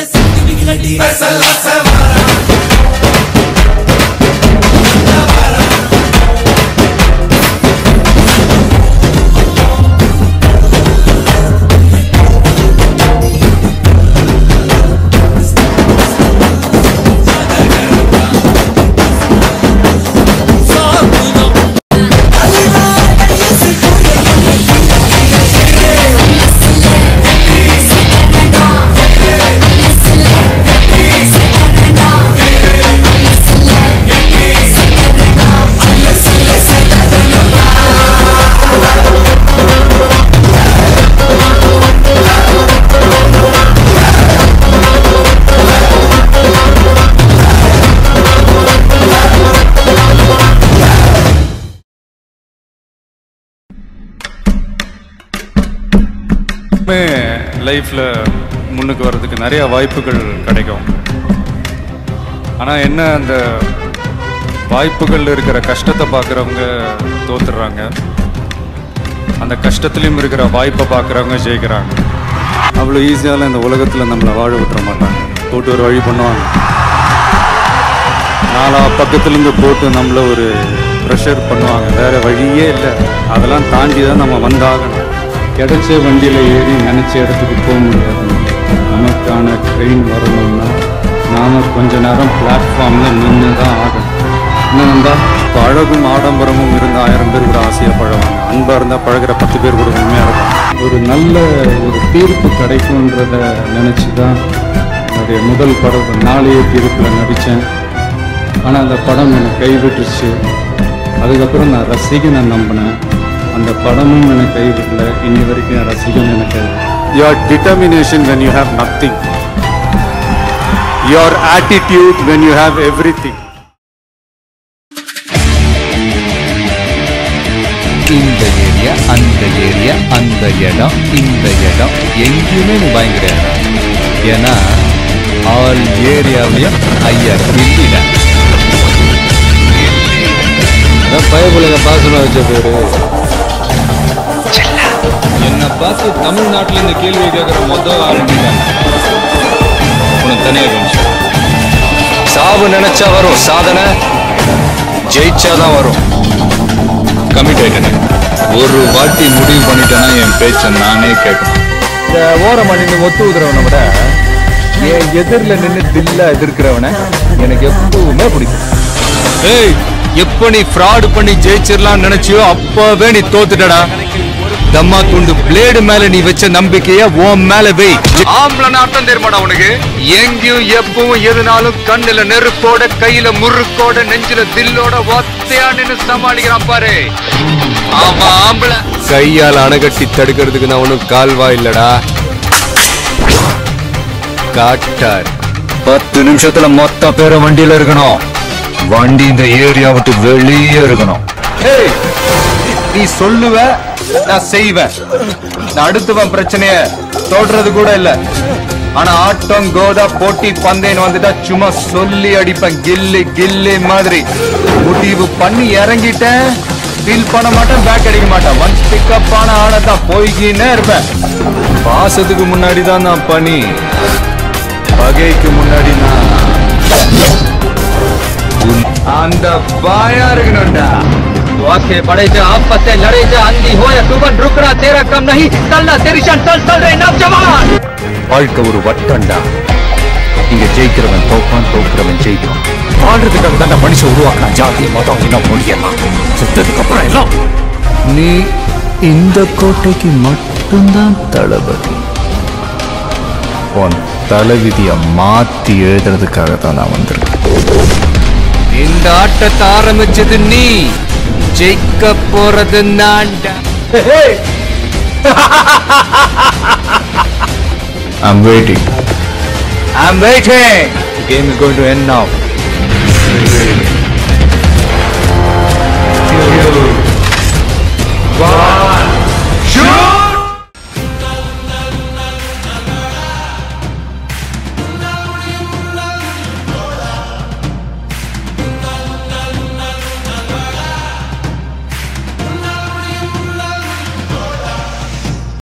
எப்பவுமே லைஃப்பில் முன்னுக்கு வர்றதுக்கு நிறைய வாய்ப்புகள் கிடைக்கும் ஆனால் என்ன அந்த வாய்ப்புகள் இருக்கிற கஷ்டத்தை பார்க்குறவங்க தோத்துடுறாங்க அந்த கஷ்டத்துலேயும் இருக்கிற வாய்ப்பை பார்க்குறவங்க ஜெயிக்கிறாங்க அவ்வளோ ஈஸியால இந்த உலகத்தில் நம்மளை வாழ விட்டுற மாட்டாங்க போட்டு ஒரு வழி பண்ணுவாங்க நாலா பக்கத்துலேருந்து போட்டு நம்மள ஒரு ப்ரெஷர் பண்ணுவாங்க வேற வழியே இல்லை அதெல்லாம் தாண்டி தான் நம்ம வந்தாகணும் கிடைச்ச வண்டியில் ஏறி நினச்ச இடத்துக்கு போக முடியாது நமக்கான ட்ரெயின் வரணும்னா நாம கொஞ்ச நேரம் பிளாட்ஃபார்மில் நின்று தான் ஆகணும் என்ன நண்பா இப்போ அழகும் ஆடம்பரமும் இருந்த ஆயிரம் பேர் கூட ஆசையாக பழகுவாங்க அன்பாக இருந்தால் பழகுற பத்து பேர் கூட உண்மையாக இருக்கும் ஒரு நல்ல ஒரு தீர்ப்பு கிடைக்கும்ன்றத நினச்சி தான் என்னுடைய முதல் படம் நாளைய தீர்ப்பில் நடித்தேன் ஆனால் அந்த படம் என்னை கைவிட்டுருச்சு அதுக்கப்புறம் நான் ரசிகனை நம்பினேன் அந்த படமும் என்னை கைவிடல இன்னி வரைக்கும் என் ரசிகன் எனக்கு your determination when you have nothing your attitude when you have everything இந்த ஏரியா அந்த ஏரியா அந்த இடம் இந்த இடம் எங்கேயுமே நீ பயங்கர ஏன்னா ஆல் ஏரியாவிலையும் ஐயா கில்லிட பயபுலக பாசனம் வச்ச பேரு என்னை பார்த்து தமிழ்நாட்டுல இந்த கேள்வி கேட்கிற மொதல் ஆரம்பித்தாங்க உனக்கு தனியாக கவனிச்சு சாவு நினைச்சா வரும் சாதனை ஜெயிச்சாதான் வரும் கமிட் ஆயிட்டேன் ஒரு வாட்டி முடிவு பண்ணிட்டேன்னா என் பேச்ச நானே கேட்கணும் இந்த ஓரமா நின்று ஒத்து உதுறவனை விட என் எதிரில் நின்று தில்லா எதிர்க்கிறவனை எனக்கு எப்பவுமே பிடிக்கும் ஏய் எப்ப நீ ஃப்ராடு பண்ணி ஜெயிச்சிடலாம் நினைச்சியோ அப்பவே நீ தோத்துட்டடா தம்மா துண்டு பிளேடு மேல நீ வச்ச நம்பிக்கைய உன் மேல வை ஆம்பளை அர்த்தம் தெரியுமாடா உனக்கு எங்கேயும் எப்பவும் எதுனாலும் கண்ணுல நெருப்போட கையில முறுக்கோட நெஞ்சில தில்லோட ஒத்தையா நின்னு சமாளிக்கிறான் பாரு ஆமா ஆம்பளை கையால அணைகட்டி தடுக்கிறதுக்கு நான் ஒண்ணும் கால்வா இல்லடா காட்டார் பத்து நிமிஷத்துல மொத்த பேரும் வண்டியில இருக்கணும் வண்டி இந்த ஏரியா விட்டு வெளியே இருக்கணும் நீ சொல்லுவ நான் செய்வேன் நான் அடுத்தவன் பிரச்சனைய தோடுறது கூட இல்ல ஆனா ஆட்டம் கோதா போட்டி பந்தயம் வந்துட்டா சும்மா சொல்லி அடிப்பேன் கில்லி கில்லி மாதிரி முடிவு பண்ணி இறங்கிட்டேன் ஃபீல் பண்ண மாட்டேன் பேக் அடிக்க மாட்டேன் ஒன்ஸ் பிக்கப் ஆன ஆனதான் போய்கினே இருப்பேன் பாசத்துக்கு முன்னாடி தான் நான் பனி பகைக்கு முன்னாடி நான் உன்- அந்த பாயா இருக்கணும்டா वाक्य बड़े से आपस से लड़े से अंधी हो या तूफान रुकना तेरा कम नहीं चलना तेरी शान चल चल रहे नौजवान வாழ்க்கை ஒரு வட்டம்டா இங்க ஜெயிக்கிறவன் தோப்பான் தோக்குறவன் ஜெயிக்கிறான் வாழ்றதுக்காக தான் மனுஷன் உருவாக்கலாம் ஜாதி மதம் இனம் மொழியெல்லாம் செத்ததுக்கு அப்புறம் எல்லாம் நீ இந்த கோட்டைக்கு மட்டும்தான் தளபதி உன் தலைவிதிய மாத்தி எழுதுறதுக்காக தான் நான் வந்திருக்கேன் இந்த ஆட்டத்தை ஆரம்பிச்சது நீ ஜெயிக்க போறது நான்டா I'm waiting. I'm waiting. The game is going to end now.